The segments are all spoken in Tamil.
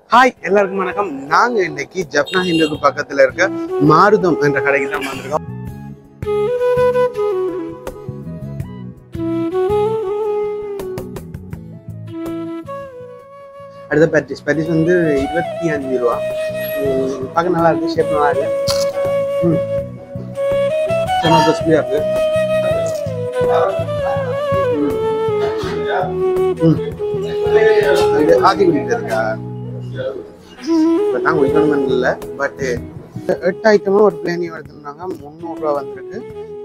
ஹாய் எல்லாருக்கும் வணக்கம் நாங்க இன்னைக்கு ஜப்னா ஹிந்துக்கு பக்கத்துல இருக்க மாருதம் என்ற கடைக்கு தான் வந்திருக்கோம் அடுத்த பேட்டிஸ் பேட்டிஸ் வந்து இருபத்தி அஞ்சு ரூபா உம், பார்க்க நல்லா இருக்கு ஷேப் நல்லா இருக்கு ம் செம்ம கிறிஸ்பியாக இருக்கு ம். ம் இது ஆதி குடிக்கிறதுக்கா இப்போ தான் குடிக்கணும்னு இல்லை பட் எட்டு ஐட்டமும் ஒரு பிளேனியும் எடுத்துருந்தாங்க முந்நூறுரூவா வந்திருக்கு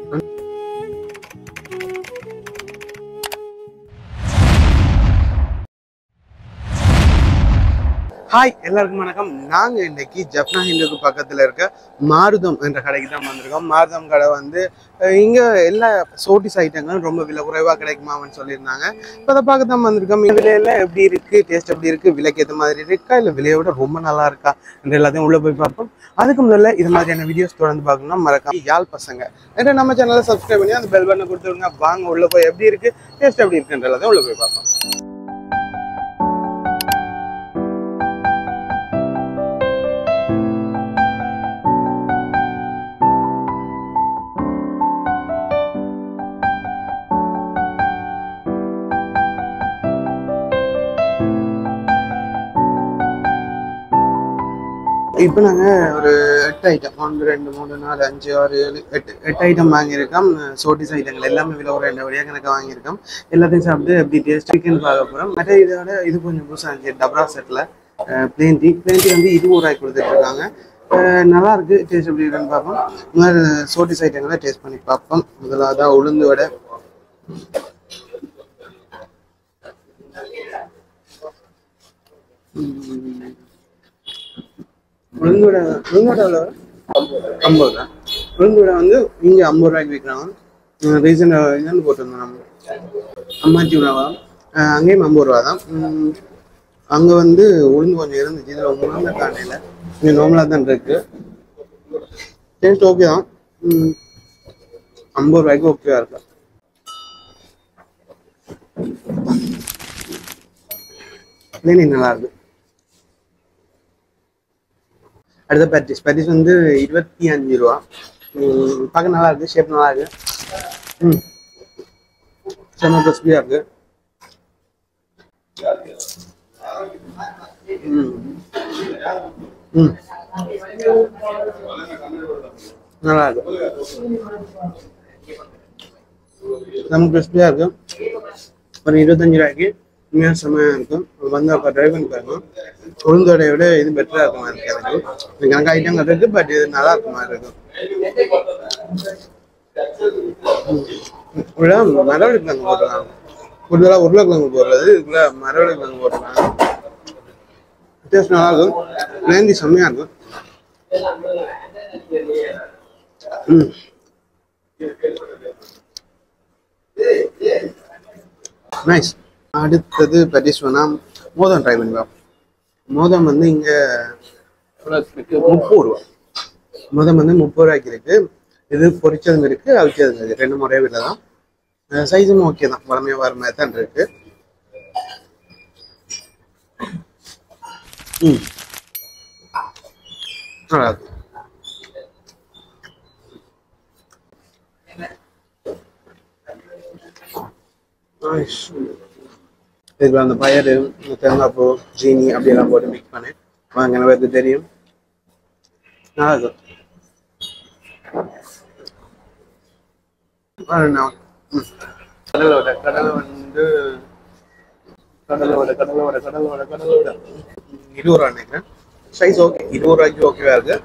ஹாய் எல்லாருக்கும் வணக்கம் நாங்க இன்னைக்கு ஜப்னா ஹிந்துக்கு பக்கத்துல இருக்க மாருதம் என்ற கடைக்கு தான் வந்திருக்கோம் மாருதம் கடை வந்து அஹ், இங்க எல்லா சோட்டிஸ் ஐட்டங்களும் ரொம்ப விலை குறைவா கிடைக்குமான்னு சொல்லியிருந்தாங்க இப்போ அதை பார்க்க தான் வந்திருக்கோம் இந்த விலையில எப்படி இருக்கு டேஸ்ட் எப்படி இருக்கு விலைக்கு ஏற்ற மாதிரி இருக்கா இல்ல விலையை விட ரொம்ப நல்லா இருக்கா என்று எல்லாத்தையும் உள்ள போய் பார்ப்போம் அதுக்கு முதல்ல இது மாதிரியான வீடியோஸ் தொடர்ந்து பார்க்கணும்னா மறக்காம யாழ் பசங்க என்று நம்ம சேனலை சப்ஸ்கிரைப் பண்ணி அந்த பெல் பட்டனை கொடுத்துருங்க வாங்க உள்ள போய் எப்படி இருக்கு டேஸ்ட் எப்படி இருக்குன்ற எல்லாத்தையும் உள்ள போய் பார்ப்போம் இப்போ நாங்கள் ஒரு எட்டு ஐட்டம் ஒன்று ரெண்டு மூணு நாலு அஞ்சு ஆறு ஏழு எட்டு எட்டு ஐட்டம் வாங்கியிருக்கோம் சோட்டிஸ் ஐட்டங்கள் எல்லாமே விலை ஒரு ரெண்டு வழியாக கணக்கு வாங்கியிருக்கோம் எல்லாத்தையும் சாப்பிட்டு எப்படி டேஸ்ட் இருக்குன்னு பார்க்க போகிறோம் மற்ற இதோட இது கொஞ்சம் புதுசாக இருந்துச்சு டப்ரா செட்டில் பிளேன் டீ பிளேன் டீ வந்து இருபது ரூபாய்க்கு கொடுத்துட்டு இருக்காங்க அஹ் நல்லா இருக்கு டேஸ்ட் எப்படி இருக்குன்னு பார்ப்போம் முதல்ல சோட்டிஸ் ஐட்டங்களை டேஸ்ட் பண்ணி பார்ப்போம் முதலாவதா உளுந்து வடை உம். உளுந்தோட உளுந்தோட எவ்வளோ ஐம்பது ரூபா உளுந்தோட வந்து இங்கே ஐம்பது ரூபாய்க்கு விற்கிறாங்க ரீசெண்டாக என்னென்னு போட்டிருந்தோம் நம்ம அம்மாச்சி உணவா அஹ் அங்கேயும் ஐம்பது ரூபா தான் அங்கே வந்து உளுந்து கொஞ்சம் இருந்துச்சு இதில் உளுந்த காணையில் இங்கே நார்மலாக தான் இருக்கு டேஸ்ட் ஓகே தான் உம், ஐம்பது ரூபாய்க்கு ஓகேவா இருக்கு பிளேனிங் நல்லா இருக்கு அடுத்த பேட்டிஸ் பேட்டிஸ் வந்து இருபத்தி அஞ்சு ரூபா உம், பார்க்க நல்லா இருக்கு ஷேப் நல்லா இருக்கு ம் செம்ம கிறிஸ்பியாக இருக்கு ம் ம் நல்லா இருக்கு செம்ம கிறிஸ்பியாக இருக்கு ஒரு இருபத்தஞ்சு ரூபாய்க்கு உண்மையாக செம்மையாக இருக்கும் வந்து அப்போ ட்ரை பண்ணி பாருங்க உளுந்தோடைய விட இது பெட்டராக இருக்க மாதிரி இருக்கு எனக்கு எனக்கு ஐட்டங்கள் இருக்கு பட் இது நல்லா இருக்க மாதிரி இருக்கும் உள்ள மரவள்ளி கிழங்கு போட்டுருக்காங்க கூடுதலாக உருளைக்கிழங்கு போடுறது இதுக்குள்ள மரவள்ளி கிழங்கு போட்டுருக்காங்க டேஸ்ட் நல்லா இருக்கும் மேந்தி செம்மையாக இருக்கும் ம் நைஸ் அடுத்தது பெட்டிஸ் வேணா மோதம் ட்ரை பண்ணி பார்ப்போம் மோதம் வந்து இங்கே முப்பது ரூபா மோதம் வந்து முப்பது ரூபாய்க்கு இருக்கு இது பொரிச்சதும் இருக்கு அவிச்சதும் இருக்கு ரெண்டு முறையே விலை தான் சைஸும் ஓகே தான் வளமையாக வர மாதிரி தான் இருக்கு ம் நல்லா இருக்கு Nice. இதுல அந்த பயறு இந்த தேங்காய் பூ ஜீனி அப்படியெல்லாம் போட்டு மிக்ஸ் பண்ணி வாங்க எனக்கு தெரியும் நல்லா இருக்கும் ஆ, நான், ம். கடலை வடை கடலை வந்து கடலை வடை கடலை வடை கடலை வடை கடலை வடை ம், இருபது ரூபா நினைக்கிறேன் சைஸ் ஓகே இருபது ரூபாய்க்கு ஓகேவா இருக்கு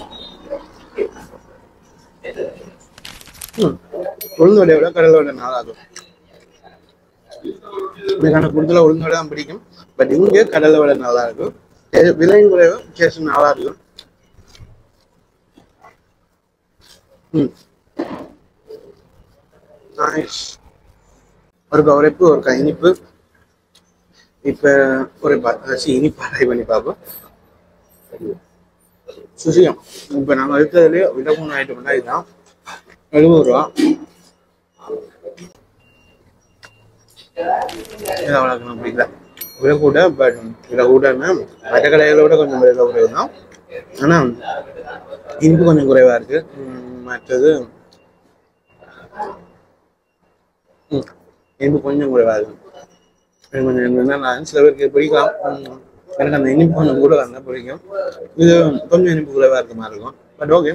ம் உளுந்து வடையை விட கடலை வடை நல்லா இருக்கும் எனக்கு கூடுதலாக உளுந்து வடை தான் பிடிக்கும் பட் இங்கே கடலை வடை நல்லா இருக்கும் டே- விலையும் குறைவு டேஸ்ட் நல்லா இருக்கும் ம் நைஸ் ஒரு கவரைப்பு ஒரு க- இனிப்பு இப்போ ஒரு பசி இனிப்பு ட்ரை பண்ணி பார்ப்போம் சுசியம் இப்போ நாங்கள் எடுத்ததுலேயே விட மூணு ஐட்டம் இதுதான் எழுபது ரூபா இது அவ்வளோக்கு பிடிக்கல விலை கூட பட் விலை கூடன்னா மற்ற கடைகளை விட கொஞ்சம் விலை குறைவு தான் ஆனால் இனிப்பு கொஞ்சம் குறைவாக இருக்கு உம், மற்றது உம், இனிப்பு கொஞ்சம் குறைவாக இருக்கு எனக்கு கொஞ்சம் என்னன்னா நான் சில பேருக்கு பிடிக்கலாம் உம், எனக்கு அந்த இனிப்பு கொஞ்சம் கூட வந்தால் பிடிக்கும் இது கொஞ்சம் இனிப்பு குறைவாக இருக்க மாதிரி இருக்கும் பட் ஓகே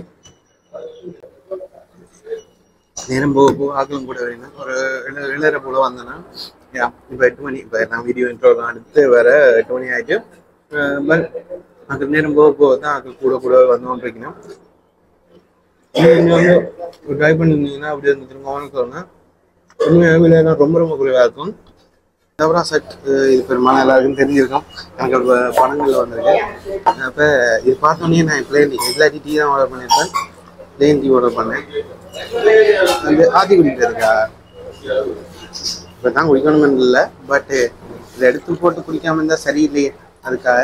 நேரம் போக போக ஆக்களும் கூட வரீங்க ஒரு ஏழு- ஏழரை போல வந்தேன்னா இப்போ எட்டு மணி இப்போ நான் வீடியோ இன்ட்ரோலாம் அடுத்து வர எட்டு மணி ஆயிட்டு பட் அதுக்கு நேரம் போக போக தான் ஆக்கள் கூட கூட வந்து கொண்டிருக்கணும் நீங்கள் வந்து ட்ரை பண்ணிருந்தீங்கன்னா அப்படி இருந்து திரும்ப கவனிக்கோங்க உண்மையாக விலையெல்லாம் ரொம்ப ரொம்ப குறைவாக இருக்கும் டவரா செட் இது பெரும்பாலும் எல்லாருக்கும் தெரிஞ்சிருக்கும் எனக்கு இப்போ பணங்களில் வந்திருக்கு அப்போ இது பார்த்தோன்னே நான் பிளேன் டீ இல்லாட்டி டீ தான் ஆர்டர் பண்ணியிருப்பேன் பிளேன் டீ ஆர்டர் பண்ணேன் அந்த ஆதி குடிக்கிறதுக்கா இப்போ தான் குடிக்கணும்னு இல்லை பட்டு இதை எடுத்து போட்டு குடிக்காம இருந்தால் சரியில்லையே அதுக்காக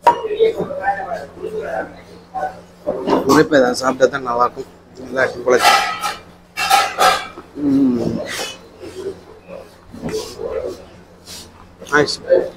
உழைப்பு ஏதாவது சாப்பிட்டா தான் நல்லாயிருக்கும் இல்லாட்டி குழைச்சி நைஸ்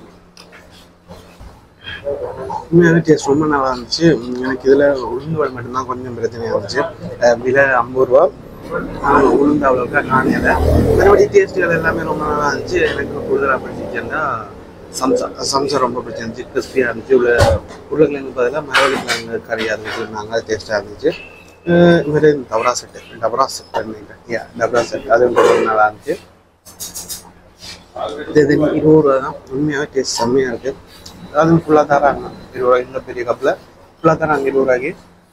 உண்மையாகவே டேஸ்ட் ரொம்ப நல்லா இருந்துச்சு உம் எனக்கு இதில் உளுந்து வடை மட்டும்தான் கொஞ்சம் பிரச்சனையாக இருந்துச்சு அஹ் விலை ஐம்பது ரூபா ஆஹ் உளுந்து அவ்வளோக்கா காணியலை மறுபடி டேஸ்ட்டுகள் எல்லாமே ரொம்ப நல்லா இருந்துச்சு எனக்கு கூடுதலாக பிடிச்சிச்சுன்னா சம்சா சம்சா ரொம்ப பிடிச்சிருந்துச்சு கிறிஸ்பியாக இருந்துச்சு உள்ள உருளைக்கிழங்கு பதிலாக மரவள்ளி கிழங்கு கறியாக இருந்துச்சு நாங்கள் அது டேஸ்ட்டாக இருந்துச்சு அஹ் வேறு டபரா செட்டு டபரா செட் யா டபரா செட் அது ரொம்ப நல்லா இருந்துச்சு இது இது இருபது ரூபா தான் உண்மையாகவே டேஸ்ட் செம்மையாக இருக்குது அதுவும் ஃபுல்லாக தராங்க இருபது ரூபாய் இந்த பெரிய கப்பில் ஃபுல்லாக தராங்க இருபது ரூபாய்க்கு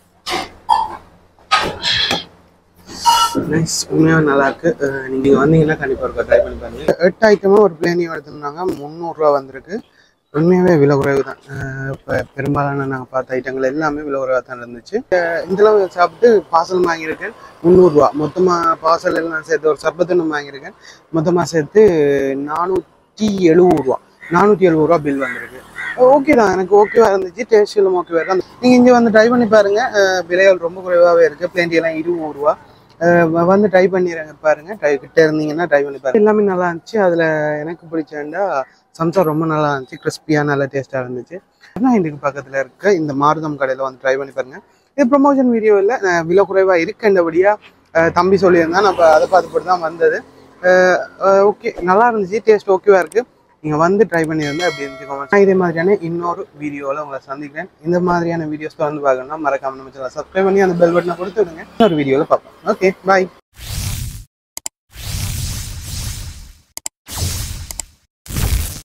நைஸ் உண்மையாக நல்லா இருக்கு அஹ் நீங்க வந்தீங்கன்னா கண்டிப்பாக இருக்கா ட்ரை பண்ணி பாருங்க எட்டு ஐட்டமாக ஒரு பிளேனியும் எடுத்திருந்தாங்க முந்நூறுரூவா வந்திருக்கு உண்மையாகவே விலை குறைவு தான் இப்போ பெரும்பாலான நாங்கள் பார்த்த ஐட்டங்கள் எல்லாமே விலை குறைவாக தான் இருந்துச்சு அஹ் இதெல்லாம் சாப்பிட்டு பார்சல் வாங்கியிருக்கேன் முந்நூறுரூவா மொத்தமாக பார்சல் எல்லாம் சேர்த்து ஒரு சர்பத்துன்னு வாங்கியிருக்கேன் மொத்தமாக சேர்த்து நானூற்றி எழுபது ரூபா நானூற்றி எழுபது ரூபா பில் வந்திருக்கு ஓகே தான் எனக்கு ஓகேவா இருந்துச்சு டேஸ்ட்டும் ஓகேவா இருக்கு நீங்கள் இங்கே வந்து ட்ரை பண்ணி பாருங்க அஹ் விலைகள் ரொம்ப குறைவாகவே இருக்குது பிளேண்டி எல்லாம் இருபது ரூபா அஹ் வ- வந்து ட்ரை பண்ணிடுங்க பாருங்க ட்ரை கிட்ட இருந்தீங்கன்னா ட்ரை பண்ணி பாருங்க எல்லாமே நல்லா இருந்துச்சு அதில் எனக்கு பிடிச்சேன்டா சம்சா ரொம்ப நல்லா இருந்துச்சு கிறிஸ்பியாக நல்ல டேஸ்ட்டாக இருந்துச்சு ஆனால் இதுக்கு பக்கத்தில் இருக்க இந்த மாருதம் கடையில் வந்து ட்ரை பண்ணி பாருங்க இது ப்ரொமோஷன் வீடியோ இல்லை அஹ் விலை குறைவாக இருக்குன்றபடியாக தம்பி சொல்லியிருந்தான் நம்ம அதை பார்த்து போட்டு தான் வந்தது ஓகே நல்லா இருந்துச்சு டேஸ்ட் ஓகேவா இருக்குது நீங்கள் வந்து ட்ரை பண்ணியிருந்தா அப்படி இருந்துக்கோங்க நான் இதே மாதிரியான இன்னொரு வீடியோவில் உங்களை சந்திக்கிறேன் இந்த மாதிரியான வீடியோஸ் வந்து பார்க்கணும்னா மறக்காம நம்ம சேனல் சப்ஸ்கிரைப் பண்ணி அந்த பெல் பட்டனை கொடுத்து விடுங்க இன்னொரு வீடியோவில் பார்ப்போம் ஓகே பாய்